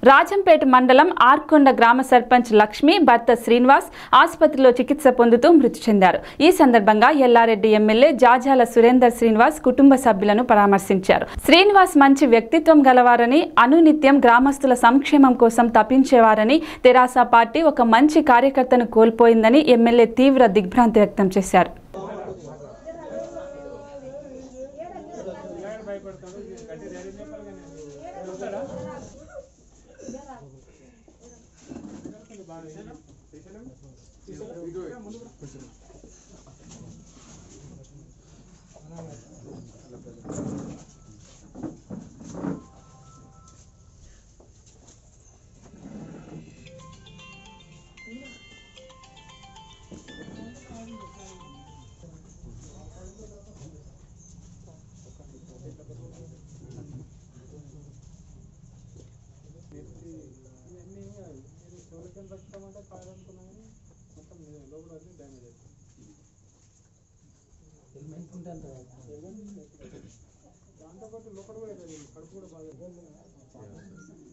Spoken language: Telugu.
రాజంపేట మండలం ఆర్కొండ గ్రామ సర్పంచ్ లక్ష్మి భర్త శ్రీనివాస్ ఆసుపత్రిలో చికిత్స పొందుతూ మృతి చెందారు ఈ సందర్భంగా ఎల్లారెడ్డి ఎమ్మెల్యే జాజాల సురేందర్ శ్రీనివాస్ కుటుంబ సభ్యులను పరామర్శించారు శ్రీనివాస్ మంచి వ్యక్తిత్వం గలవారని అనునిత్యం గ్రామస్తుల సంక్షేమం కోసం తప్పించేవారని తెరాస పార్టీ ఒక మంచి కార్యకర్తను కోల్పోయిందని ఎమ్మెల్యే తీవ్ర దిగ్భ్రాంతి వ్యక్తం చేశారు దాంతోపాటు లోపల కూడా కడుపు కూడా బాగా